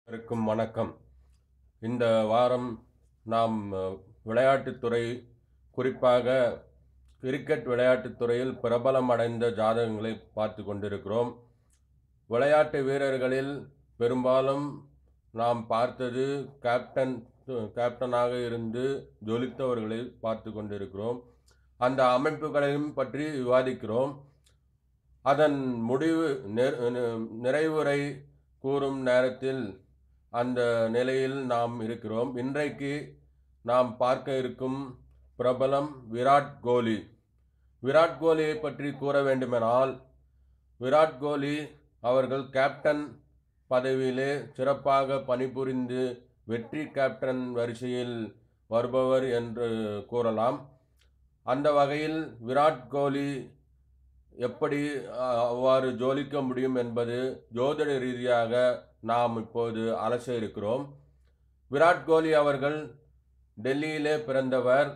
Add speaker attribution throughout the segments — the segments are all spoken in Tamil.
Speaker 1: அனைவருக்கும் வணக்கம் இந்த வாரம் நாம் அஹ், விளையாட்டுத்துறை குறிப்பாக கிரிக்கெட் விளையாட்டுத் துறையில் பிரபலம் அடைந்த ஜாதகங்களை பார்த்து கொண்டிருக்கிறோம் விளையாட்டு வீரர்களில் பெரும்பாலும் நாம் பார்த்தது கேப்டன் கேப்டனாக இருந்து ஜொலித்தவர்களை பார்த்து கொண்டிருக்கிறோம் அந்த அமைப்புகளையும் பற்றி விவாதிக்கிறோம் அதன் முடிவு நிற- நி- நிறைவுரை கூறும் நேரத்தில் அந்த நிலையில் நாம் இருக்கிறோம் இன்றைக்கு நாம் பார்க்க இருக்கும் பிரபலம் விராட் கோலி விராட் கோலியை பற்றி கூற வேண்டுமெனால் விராட் கோலி அவர்கள் கேப்டன் பதவியிலே சிறப்பாக பணிபுரிந்து வெற்றி கேப்டன் வரிசையில் வருபவர் என்று கூறலாம் அந்த வகையில் விராட் கோலி எப்படி அஹ், அவ்வாறு ஜோலிக்க முடியும் என்பது ஜோதிட ரீதியாக நாம் இப்போது அலச இருக்கிறோம் விராட் கோலி அவர்கள் டெல்லியிலே பிறந்தவர்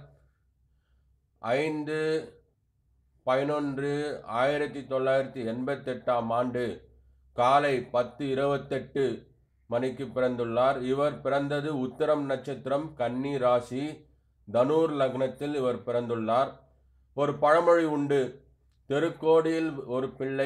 Speaker 1: ஐந்து பதினொன்று ஆயிரத்தி தொள்ளாயிரத்தி எண்பத்தெட்டாம் ஆண்டு காலை பத்து இருபத்தெட்டு மணிக்கு பிறந்துள்ளார் இவர் பிறந்தது உத்திரம் நட்சத்திரம் கன்னி ராசி தனூர் லக்னத்தில் இவர் பிறந்துள்ளார் ஒரு பழமொழி உண்டு தெருக்கோடியில் ஒரு பிள்ளை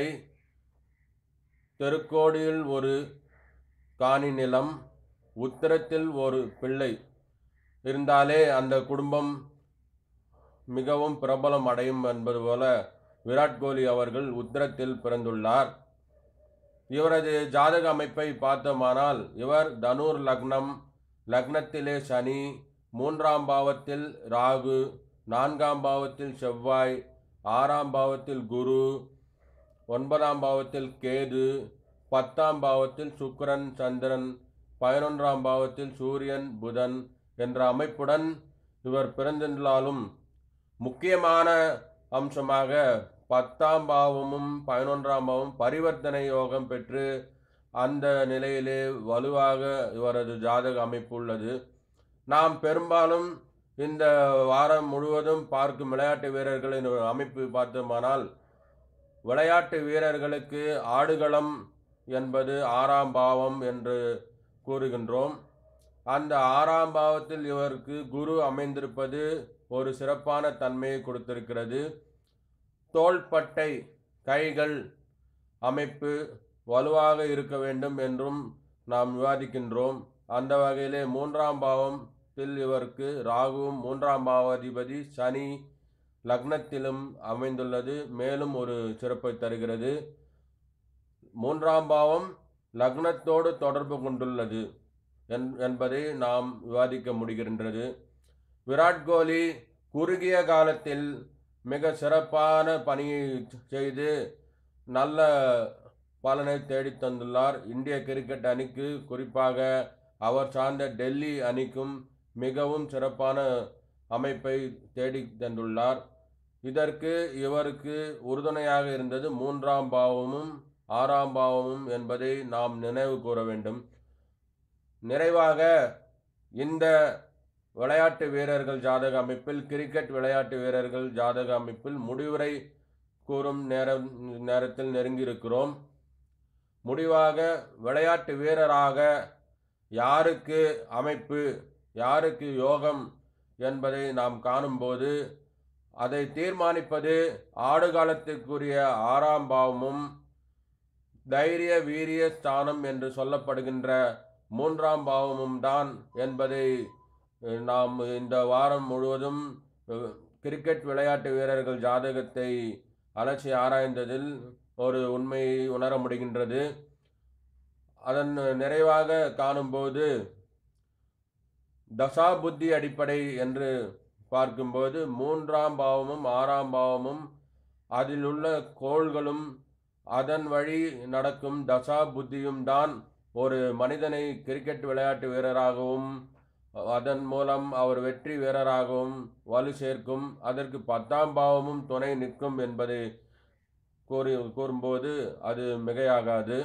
Speaker 1: தெருக்கோடியில் ஒரு காணி நிலம் உத்தரத்தில் ஒரு பிள்ளை இருந்தாலே அந்த குடும்பம் மிகவும் பிரபலம் அடையும் என்பது போல விராட் கோலி அவர்கள் உத்தரத்தில் பிறந்துள்ளார் இவரது ஜாதக அமைப்பை பார்த்தோமானால் இவர் தனுர் லக்னம் லக்னத்திலே சனி மூன்றாம் பாவத்தில் ராகு நான்காம் பாவத்தில் செவ்வாய் ஆறாம் பாவத்தில் குரு ஒன்பதாம் பாவத்தில் கேது பத்தாம் பாவத்தில் சுக்கிரன் சந்திரன் பதினொன்றாம் பாவத்தில் சூரியன் புதன் என்ற அமைப்புடன் இவர் பிறந்திருந்தாலும் முக்கியமான அம்சமாக பத்தாம் பாவமும் பதினொன்றாம் பாவம் பரிவர்த்தனை யோகம் பெற்று அந்த நிலையிலே வலுவாக இவரது ஜாதக அமைப்பு உள்ளது நாம் பெரும்பாலும் இந்த வாரம் முழுவதும் பார்க்கும் விளையாட்டு வீரர்களின் ஒரு அமைப்பு பார்த்தோமானால் விளையாட்டு வீரர்களுக்கு ஆடுகளம் என்பது ஆறாம் பாவம் என்று கூறுகின்றோம் அந்த ஆறாம் பாவத்தில் இவருக்கு குரு அமைந்திருப்பது ஒரு சிறப்பான தன்மையை கொடுத்திருக்கிறது தோள்பட்டை கைகள் அமைப்பு வலுவாக இருக்க வேண்டும் என்றும் நாம் விவாதிக்கின்றோம் அந்த வகையிலே மூன்றாம் பாவத்தில் இவருக்கு ராகுவும் மூன்றாம் பாவாதிபதி சனி லக்னத்திலும் அமைந்துள்ளது மேலும் ஒரு சிறப்பை தருகிறது மூன்றாம் பாவம் லக்னத்தோடு தொடர்பு கொண்டுள்ளது என்- என்பதை நாம் விவாதிக்க முடிகின்றது விராட் கோலி குறுகிய காலத்தில் மிக சிறப்பான பணியை செய்து நல்ல பலனை தேடித் தந்துள்ளார் இந்திய கிரிக்கெட் அணிக்கு குறிப்பாக அவர் சார்ந்த டெல்லி அணிக்கும் மிகவும் சிறப்பான அமைப்பை தேடித் தந்துள்ளார் இதற்கு இவருக்கு உறுதுணையாக இருந்தது மூன்றாம் பாவமும் ஆறாம் பாவமும் என்பதை நாம் நினைவு கூற வேண்டும் நிறைவாக இந்த விளையாட்டு வீரர்கள் ஜாதக அமைப்பில் கிரிக்கெட் விளையாட்டு வீரர்கள் ஜாதக அமைப்பில் முடிவுரை கூறும் நேரம் நேரத்தில் நெருங்கியிருக்கிறோம் முடிவாக விளையாட்டு வீரராக யாருக்கு அமைப்பு யாருக்கு யோகம் என்பதை நாம் காணும்போது அதை தீர்மானிப்பது ஆடுகாலத்திற்குரிய ஆறாம் பாவமும் தைரிய வீரிய ஸ்தானம் என்று சொல்லப்படுகின்ற மூன்றாம் பாவமும் தான் என்பதை அஹ், நாம் இந்த வாரம் முழுவதும் அஹ், கிரிக்கெட் விளையாட்டு வீரர்கள் ஜாதகத்தை அலசி ஆராய்ந்ததில் ஒரு உண்மையை உணர முடிகின்றது அதன் நிறைவாக காணும்போது தசா புத்தி அடிப்படை என்று பார்க்கும்போது மூன்றாம் பாவமும் ஆறாம் பாவமும் அதில் உள்ள கோள்களும் அதன் வழி நடக்கும் தசா புத்தியும் தான் ஒரு மனிதனை கிரிக்கெட் விளையாட்டு வீரராகவும் அதன் மூலம் அவர் வெற்றி வீரராகவும் வலு சேர்க்கும் அதற்கு பத்தாம் பாவமும் துணை நிற்கும் என்பதை கூறி கூறும்போது அது மிகையாகாது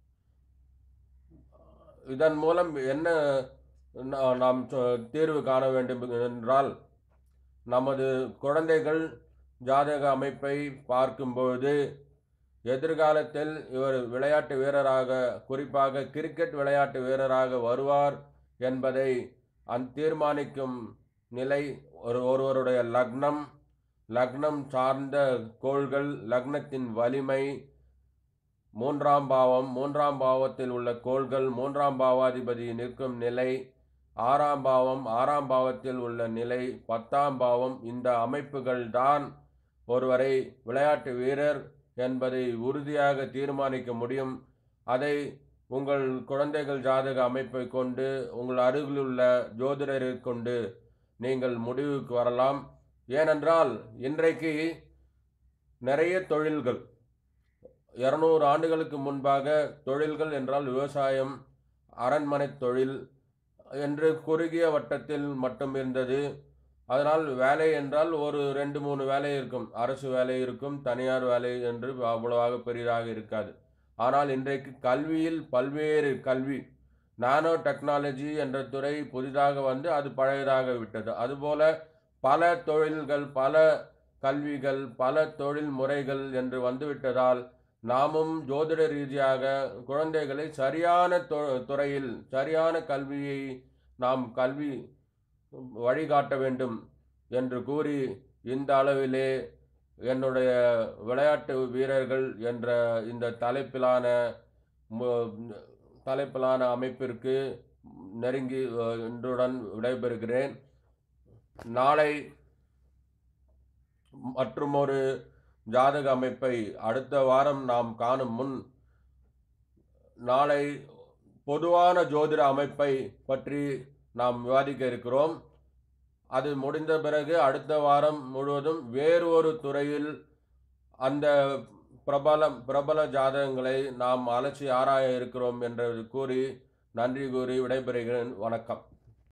Speaker 1: இதன் மூலம் என்ன நா- நாம் சொ- தீர்வு காண வேண்டும் என்றால் நமது குழந்தைகள் ஜாதக அமைப்பை பார்க்கும்போது எதிர்காலத்தில் இவர் விளையாட்டு வீரராக குறிப்பாக கிரிக்கெட் விளையாட்டு வீரராக வருவார் என்பதை அந் தீர்மானிக்கும் நிலை ஒரு ஒருவருடைய லக்னம் லக்னம் சார்ந்த கோள்கள் லக்னத்தின் வலிமை மூன்றாம் பாவம் மூன்றாம் பாவத்தில் உள்ள கோள்கள் மூன்றாம் பாவாதிபதி நிற்கும் நிலை ஆறாம் பாவம் ஆறாம் பாவத்தில் உள்ள நிலை பத்தாம் பாவம் இந்த அமைப்புகள் தான் ஒருவரை விளையாட்டு வீரர் என்பதை உறுதியாக தீர்மானிக்க முடியும் அதை உங்கள் குழந்தைகள் ஜாதக அமைப்பை கொண்டு உங்கள் அருகிலுள்ள ஜோதிடரை கொண்டு நீங்கள் முடிவுக்கு வரலாம் ஏனென்றால் இன்றைக்கு நிறைய தொழில்கள் இரநூறு ஆண்டுகளுக்கு முன்பாக தொழில்கள் என்றால் விவசாயம் அரண்மனை தொழில் என்று குறுகிய வட்டத்தில் மட்டும் இருந்தது அதனால் வேலை என்றால் ஒரு ரெண்டு மூணு வேலை இருக்கும் அரசு வேலை இருக்கும் தனியார் வேலை என்று அவ்வளவாக பெரிதாக இருக்காது ஆனால் இன்றைக்கு கல்வியில் பல்வேறு கல்வி நானோ டெக்னாலஜி என்ற துறை புதிதாக வந்து அது பழையதாக விட்டது அதுபோல பல தொழில்கள் பல கல்விகள் பல தொழில் முறைகள் என்று வந்துவிட்டதால் நாமும் ஜோதிட ரீதியாக குழந்தைகளை சரியான துறையில் சரியான கல்வியை நாம் கல்வி வழிகாட்ட வேண்டும் என்று கூறி இந்த அளவிலே என்னுடைய விளையாட்டு வீரர்கள் என்ற இந்த தலைப்பிலான தலைப்பிலான அமைப்பிற்கு நெருங்கி இன்றுடன் விடைபெறுகிறேன் நாளை மற்றுமொரு ஜாதக அமைப்பை அடுத்த வாரம் நாம் காணும் முன் நாளை பொதுவான ஜோதிட அமைப்பை பற்றி நாம் விவாதிக்க இருக்கிறோம் அது முடிந்த பிறகு அடுத்த வாரம் முழுவதும் வேறு ஒரு துறையில் அந்த பிரபல பிரபல ஜாதகங்களை நாம் அலசி ஆராய இருக்கிறோம் என்று கூறி நன்றி கூறி விடைபெறுகிறேன் வணக்கம்